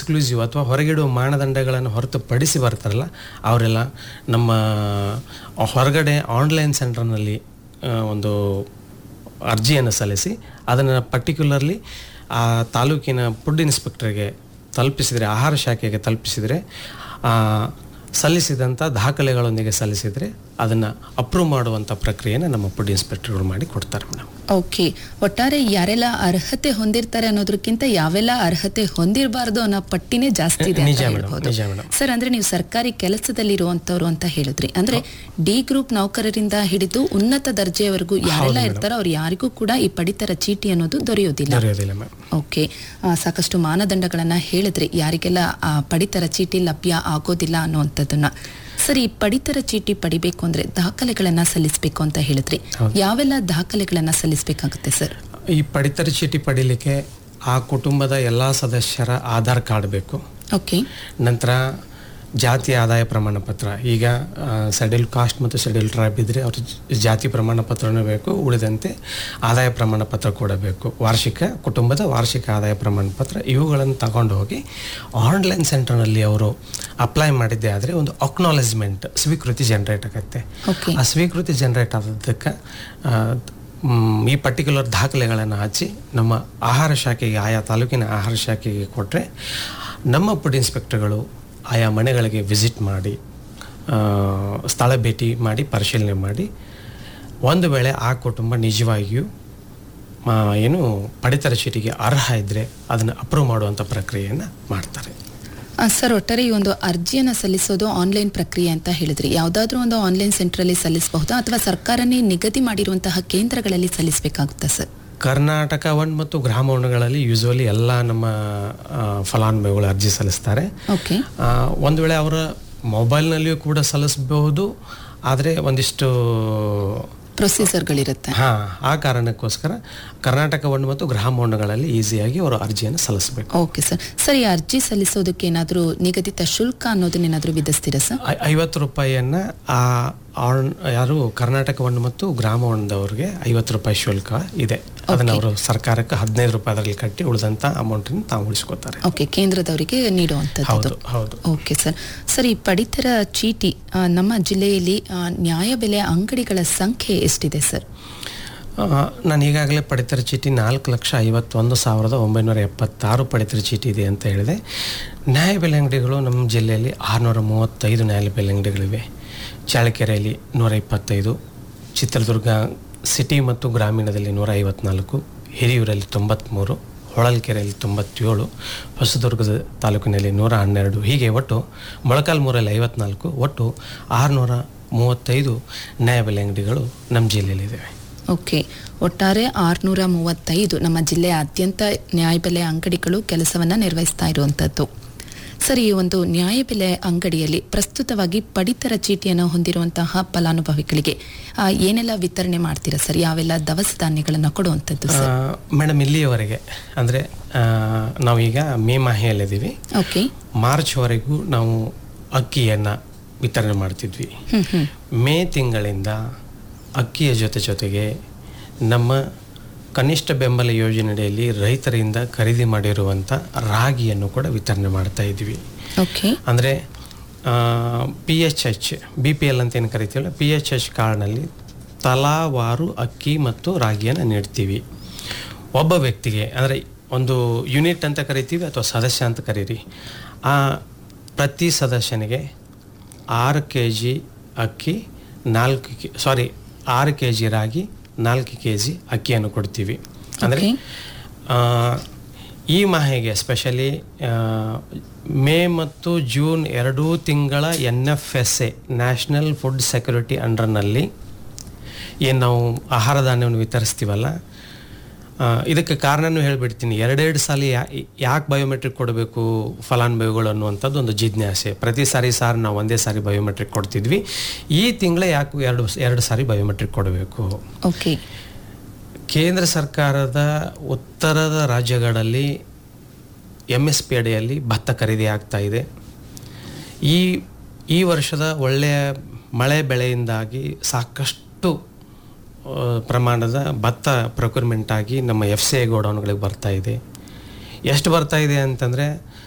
Exclusive ಅಥವಾ ಹೊರಗಿಡುವ ಮಾನದಂಡಗಳನ್ನು ಹೊರತುಪಡಿಸಿ ಬರ್ತಾರಲ್ಲ ಅವರೆಲ್ಲ ನಮ್ಮ ಹೊರಗಡೆ ಆನ್ಲೈನ್ ಸೆಂಟರ್ನಲ್ಲಿ ಆ, ಒಂದು ಅರ್ಜಿಯನ್ನು ಸಲ್ಲಿಸಿ ಅದನ್ನು ಪರ್ಟಿಕ್ಯುಲರ್ಲಿ ಆ ತಾಲೂಕಿನ ಫುಡ್ ಇನ್ಸ್ಪೆಕ್ಟರ್ಗೆ ತಲುಪಿಸಿದರೆ ಆಹಾರ ಶಾಖೆಗೆ ತಲುಪಿಸಿದರೆ ಆ, ಸಲ್ಲಿಸಿದಂಥ ದಾಖಲೆಗಳೊಂದಿಗೆ ಸಲ್ಲಿಸಿದರೆ ಅದನ್ನು ಅಪ್ರೂವ್ ಮಾಡುವಂಥ ಪ್ರಕ್ರಿಯೆನ ನಮ್ಮ ಫುಡ್ ಇನ್ಸ್ಪೆಕ್ಟರ್ಗಳು ಮಾಡಿ ಕೊಡ್ತಾರೆ ಮೇಡಮ್ ಓಕೆ ಒಟ್ಟಾರೆ ಯಾರೆಲ್ಲ ಅರ್ಹತೆ ಹೊಂದಿರ್ತಾರೆ ಅನ್ನೋದಕ್ಕಿಂತ ಯಾವೆಲ್ಲ ಅರ್ಹತೆ ಹೊಂದಿರಬಾರ್ದು ಅನ್ನೋ ಪಟ್ಟಿನೇ ಜಾಸ್ತಿ ಇದೆ ನಿಜ ಅಂತ ಮೇಡಮ್, ಹೇಳ್ಬೋದು ನಿಜ ಮೇಡಮ್. ಸರ್ ಅಂದ್ರೆ ನೀವು ಸರ್ಕಾರಿ ಕೆಲಸದಲ್ಲಿರುವಂತವ್ರು ಅಂತ ಹೇಳಿದ್ರಿ ಅಂದ್ರೆ ಡಿ ಗ್ರೂಪ್ ನೌಕರರಿಂದ ಹಿಡಿದು ಉನ್ನತ ದರ್ಜೆಯವರೆಗೂ ಯಾರೆಲ್ಲ ಇರ್ತಾರೋ ಅವ್ರು ಯಾರಿಗೂ ಕೂಡ ಈ ಪಡಿತರ ಚೀಟಿ ಅನ್ನೋದು ದೊರೆಯೋದಿಲ್ಲ ದೊರೆಯೋದಿಲ್ಲ ಮ್ಯಾಮ್ ಓಕೆ ಆ, ಸಾಕಷ್ಟು ಮಾನದಂಡಗಳನ್ನ ಹೇಳಿದ್ರಿ ಯಾರಿಗೆಲ್ಲ ಆ ಪಡಿತರ ಚೀಟಿ ಲಭ್ಯ ಆಗೋದಿಲ್ಲ ಅನ್ನುವಂಥದ್ದನ್ನ ಸರಿ ಈ ಪಡಿತರ ಚೀಟಿ ಪಡಿಬೇಕು ಅಂದ್ರೆ ದಾಖಲೆಗಳನ್ನ ಸಲ್ಲಿಸಬೇಕು ಅಂತ ಹೇಳಿದ್ರಿ ಯಾವೆಲ್ಲ ದಾಖಲೆಗಳನ್ನ ಸಲ್ಲಿಸಬೇಕಾಗುತ್ತೆ ಸರ್ ಈ ಪಡಿತರ ಚೀಟಿ ಪಡಿಲಿಕ್ಕೆ ಆ ಕುಟುಂಬದ ಎಲ್ಲ ಸದಸ್ಯರ ಆಧಾರ್ ಕಾರ್ಡ್ ಬೇಕು ಓಕೆ ನಂತರ ಜಾತಿ ಆದಾಯ ಪ್ರಮಾಣ ಪತ್ರ ಈಗ ಶೆಡ್ಯೂಲ್ ಕಾಸ್ಟ್ ಮತ್ತು ಶೆಡ್ಯೂಲ್ ಟ್ರೈಬ್ ಇದ್ದರೆ ಅವ್ರ ಜ- ಜಾತಿ ಪ್ರಮಾಣ ಪತ್ರನೂ ಬೇಕು ಉಳಿದಂತೆ ಆದಾಯ ಪ್ರಮಾಣ ಪತ್ರ ಕೂಡ ಬೇಕು ವಾರ್ಷಿಕ ಕುಟುಂಬದ ವಾರ್ಷಿಕ ಆದಾಯ ಪ್ರಮಾಣ ಪತ್ರ ಇವುಗಳನ್ನು ತಗೊಂಡು ಹೋಗಿ ಆನ್ಲೈನ್ ಸೆಂಟರ್ನಲ್ಲಿ ಅವರು ಅಪ್ಲೈ ಮಾಡಿದ್ದೆ ಆದರೆ ಒಂದು ಅಕ್ನಾಲೇಜ್ಮೆಂಟ್ ಸ್ವೀಕೃತಿ ಜನರೇಟ್ ಆಗುತ್ತೆ ಓಕೆ ಆ ಸ್ವೀಕೃತಿ ಜನರೇಟ್ ಆದದ್ದಕ್ಕೆ ಆ, ಮ್, ಈ ಪರ್ಟಿಕ್ಯುಲರ್ ದಾಖಲೆಗಳನ್ನು ಹಚ್ಚಿ ನಮ್ಮ ಆಹಾರ ಶಾಖೆಗೆ ಆಯಾ ತಾಲೂಕಿನ ಆಹಾರ ಶಾಖೆಗೆ ಕೊಟ್ಟರೆ ನಮ್ಮ ಫುಡ್ ಇನ್ಸ್ಪೆಕ್ಟರ್ಗಳು ಆಯಾ ಮನೆಗಳಿಗೆ ವಿಸಿಟ್ ಮಾಡಿ ಆ, ಸ್ಥಳ ಭೇಟಿ ಮಾಡಿ ಪರಿಶೀಲನೆ ಮಾಡಿ ಒಂದು ವೇಳೆ ಆ ಕುಟುಂಬ ನಿಜವಾಗಿಯೂ ಆ, ಏನು ಪಡಿತರ ಚೀಟಿಗೆ ಅರ್ಹ ಇದ್ದರೆ ಅದನ್ನು ಅಪ್ರೂವ್ ಮಾಡುವಂಥ ಪ್ರಕ್ರಿಯೆಯನ್ನು ಮಾಡ್ತಾರೆ ಆ, ಸರ್ ಒಟ್ಟಾರೆ ಈ ಒಂದು ಅರ್ಜಿಯನ್ನ ಸಲ್ಲಿಸೋದು ಆನ್ಲೈನ್ ಪ್ರಕ್ರಿಯೆ ಅಂತ ಹೇಳಿದ್ರಿ ಯಾವ್ದಾದ್ರೂ ಒಂದು ಆನ್ಲೈನ್ ಸೆಂಟರ್ ಅಲ್ಲಿ ಸಲ್ಲಿಸಬಹುದಾ ಅಥವಾ ಸರ್ಕಾರನೇ ನಿಗದಿ ಮಾಡಿರುವಂತಹ ಕೇಂದ್ರಗಳಲ್ಲಿ ಸಲ್ಲಿಸಬೇಕಾಗುತ್ತಾ ಸರ್ ಕರ್ನಾಟಕ ಒನ್ ಮತ್ತು ಗ್ರಾಮ ಒಣಗಳಲ್ಲಿ ಯೂಶ್ವಲಿ ಎಲ್ಲ ನಮ್ಮ ಆ, ಫಲಾನುಭವಿಗಳು ಅರ್ಜಿ ಸಲ್ಲಿಸ್ತಾರೆ ಓಕೆ ಆ, ಒಂದು ವೇಳೆ ಅವರ ಮೊಬೈಲ್ನಲ್ಲಿಯೂ ಕೂಡ ಸಲ್ಲಿಸಬಹುದು ಆದರೆ ಒಂದಿಷ್ಟು ಪ್ರೊಸೀಜರ್ಗಳಿರುತ್ತೆ ಹಾಂ ಆ ಕಾರಣಕ್ಕೋಸ್ಕರ ಕರ್ನಾಟಕ ಒನ್ ಮತ್ತು ಗ್ರಾಮ ಒಣಗಳಲ್ಲಿ ಈಸಿಯಾಗಿ ಅವರು ಅರ್ಜಿಯನ್ನು ಸಲ್ಲಿಸಬೇಕು ಓಕೆ ಸರ್ ಸರ್ ಈ ಅರ್ಜಿ ಸಲ್ಲಿಸೋದಕ್ಕೆ ಏನಾದರೂ ನಿಗದಿತ ಶುಲ್ಕ ಅನ್ನೋದನ್ನೇನಾದರೂ ವಿಧಿಸ್ತೀರಾ ಸರ್ ಐ- ಐವತ್ತು ರೂಪಾಯಿಯನ್ನು ಆ ಆನ್ ಯಾರು ಕರ್ನಾಟಕ ಒನ್ ಮತ್ತು ಗ್ರಾಮ ಒಣದವ್ರಿಗೆ ಐವತ್ತು ರೂಪಾಯಿ ಶುಲ್ಕ ಇದೆ ಅದನ್ನು ಅವರು ಸರ್ಕಾರಕ್ಕೆ ಹದಿನೈದು ರೂಪಾಯಿ ಅದರಲ್ಲಿ ಕಟ್ಟಿ ಉಳಿದಂಥ ಅಮೌಂಟನ್ನು ತಾವು ಉಳಿಸ್ಕೋತಾರೆ ಓಕೆ ಕೇಂದ್ರದವರಿಗೆ ನೀಡುವಂಥದ್ದು ಹೌದು ಹೌದು ಓಕೆ ಸರ್ ಸರ್ ಈ ಪಡಿತರ ಚೀಟಿ ಆ, ನಮ್ಮ ಜಿಲ್ಲೆಯಲ್ಲಿ ಆ, ನ್ಯಾಯಬೆಲೆ ಅಂಗಡಿಗಳ ಸಂಖ್ಯೆ ಎಷ್ಟಿದೆ ಸರ್ ಆ, ನಾನು ಈಗಾಗಲೇ ಪಡಿತರ ಚೀಟಿ ನಾಲ್ಕು ಲಕ್ಷ ಐವತ್ತೊಂದು ಸಾವಿರದ ಒಂಬೈನೂರ ಎಪ್ಪತ್ತಾರು ಪಡಿತರ ಚೀಟಿ ಇದೆ ಅಂತ ಹೇಳಿದೆ ನ್ಯಾಯಬೆಲೆ ಅಂಗಡಿಗಳು ನಮ್ಮ ಜಿಲ್ಲೆಯಲ್ಲಿ ಆರುನೂರ ಮೂವತ್ತೈದು ನ್ಯಾಯಬೆಲೆ ಅಂಗಡಿಗಳಿವೆ ಚಾಳಕೆರೆಯಲ್ಲಿ ನೂರ ಇಪ್ಪತ್ತೈದು ಚಿತ್ರದುರ್ಗ ಸಿಟಿ ಮತ್ತು ಗ್ರಾಮೀಣದಲ್ಲಿ ನೂರ ಐವತ್ನಾಲ್ಕು ಹಿರಿಯೂರಲ್ಲಿ ತೊಂಬತ್ತ್ಮೂರು ಹೊಳಲ್ಕೆರೆಯಲ್ಲಿ ತೊಂಬತ್ತೇಳು ಹೊಸದುರ್ಗದ ತಾಲೂಕಿನಲ್ಲಿ ನೂರ ಹನ್ನೆರಡು ಹೀಗೆ ಒಟ್ಟು ಮೊಳಕಾಲ್ಮೂರಲ್ಲಿ ಐವತ್ನಾಲ್ಕು ಒಟ್ಟು ಆರುನೂರ ಮೂವತ್ತೈದು ನ್ಯಾಯಬೆಲೆ ಅಂಗಡಿಗಳು ನಮ್ಮ ಜಿಲ್ಲೆಯಲ್ಲಿದ್ದಾವೆ ಓಕೆ ಒಟ್ಟಾರೆ ಆರುನೂರ ಮೂವತ್ತೈದು ನಮ್ಮ ಜಿಲ್ಲೆಯಾದ್ಯಂತ ನ್ಯಾಯಬೆಲೆ ಅಂಗಡಿಗಳು ಕೆಲಸವನ್ನು ನಿರ್ವಹಿಸ್ತಾ ಇರುವಂಥದ್ದು ಸರ್ ಈ ಒಂದು ನ್ಯಾಯಬೆಲೆ ಅಂಗಡಿಯಲ್ಲಿ ಪ್ರಸ್ತುತವಾಗಿ ಪಡಿತರ ಚೀಟಿಯನ್ನು ಹೊಂದಿರುವಂತಹ ಫಲಾನುಭವಿಗಳಿಗೆ ಆ, ಏನೆಲ್ಲ ವಿತರಣೆ ಮಾಡ್ತೀರಾ ಸರ್ ಯಾವೆಲ್ಲ ದವಸ ಧಾನ್ಯಗಳನ್ನು ಕೊಡುವಂಥದ್ದು ಸರ್ ಮೇಡಮ್ ಇಲ್ಲಿಯವರೆಗೆ ಅಂದರೆ ನಾವೀಗ ಮೇ ಮಾಹೆಯಲ್ಲಿದ್ದೀವಿ ಓಕೆ ಮಾರ್ಚ್ವರೆಗೂ ನಾವು ಅಕ್ಕಿಯನ್ನು ವಿತರಣೆ ಮಾಡ್ತಿದ್ವಿ ಹ್ಮ್ ಹ್ಮ್ ಮೇ ತಿಂಗಳಿಂದ ಅಕ್ಕಿಯ ಜೊತೆ ಜೊತೆಗೆ ನಮ್ಮ ಕನಿಷ್ಠ ಬೆಂಬಲ ಯೋಜನೆಯಡಿಯಲ್ಲಿ ರೈತರಿಂದ ಖರೀದಿ ಮಾಡಿರುವಂಥ ರಾಗಿಯನ್ನು ಕೂಡ ವಿತರಣೆ ಮಾಡ್ತಾ ಇದ್ವಿ ಓಕೆ ಅಂದರೆ P H H B P L ಅಂತ ಏನು ಕರಿತೀವಲ್ಲ ಪಿ ಎಚ್ ಎಚ್ ಕಾರ್ಡ್ನಲ್ಲಿ ತಲಾವಾರು ಅಕ್ಕಿ ಮತ್ತು ರಾಗಿಯನ್ನು ನೀಡ್ತೀವಿ ಒಬ್ಬ ವ್ಯಕ್ತಿಗೆ ಅಂದರೆ ಒಂದು ಯೂನಿಟ್ ಅಂತ ಕರಿತೀವಿ ಅಥವಾ ಸದಸ್ಯ ಅಂತ ಕರೀರಿ ಆ ಪ್ರತಿ ಸದಸ್ಯನಿಗೆ ಆರು ಕೆ ಜಿ ಅಕ್ಕಿ ನಾಲ್ಕು ಕೆ ಸಾರಿ ಆರು ಕೆ ಜಿ ರಾಗಿ ನಾಲ್ಕು ಕೆ ಜಿ ಅಕ್ಕಿಯನ್ನು ಕೊಡ್ತೀವಿ ಅಂದರೆ Okay. ಆ, ಈ ಮಾಹೆಗೆ ಎಸ್ಪೆಷಲಿ ಮೇ ಮತ್ತು ಜೂನ್ ಎರಡೂ ತಿಂಗಳ N F S A national food security ಅಂಡರ್ನಲ್ಲಿ ಏನು ನಾವು ಆಹಾರ ಧಾನ್ಯವನ್ನು ವಿತರಿಸ್ತೀವಲ್ಲ ಆ, ಇದಕ್ಕೆ ಕಾರಣನೂ ಹೇಳ್ಬಿಡ್ತೀನಿ ಎರಡೆರಡು ಸಲ ಯಾ ಯಾಕೆ ಬಯೋಮೆಟ್ರಿಕ್ ಕೊಡಬೇಕು ಫಲಾನುಭವಿಗಳು ಅನ್ನುವಂಥದ್ದು ಒಂದು ಜಿಜ್ಞಾಸೆ ಪ್ರತಿ ಸಾರಿ ಸಾರಿ ನಾವು ಒಂದೇ ಸಾರಿ ಬಯೋಮೆಟ್ರಿಕ್ ಕೊಡ್ತಿದ್ವಿ ಈ ತಿಂಗಳೇ ಯಾಕೆ ಎರಡು ಎರಡು ಸಾರಿ ಬಯೋಮೆಟ್ರಿಕ್ ಕೊಡಬೇಕು ಓಕೆ ಕೇಂದ್ರ ಸರ್ಕಾರದ ಉತ್ತರದ ರಾಜ್ಯಗಳಲ್ಲಿ ಎಮ್ ಎಸ್ ಪಿ ಅಡಿಯಲ್ಲಿ ಭತ್ತ ಖರೀದಿ ಆಗ್ತಾ ಇದೆ ಈ ಈ ವರ್ಷದ ಒಳ್ಳೆಯ ಮಳೆ ಬೆಳೆಯಿಂದಾಗಿ ಸಾಕಷ್ಟು ಆ, ಪ್ರಮಾಣದ ಭತ್ತ ಪ್ರೊಕ್ಯೂರ್ಮೆಂಟ್ ಆಗಿ ನಮ್ಮ ಎಫ್ ಸಿ ಐ ಗೋಡೌನ್ಗಳಿಗೆ ಬರ್ತಾ ಇದೆ ಎಷ್ಟು ಬರ್ತಾ ಇದೆ ಅಂತಂದರೆ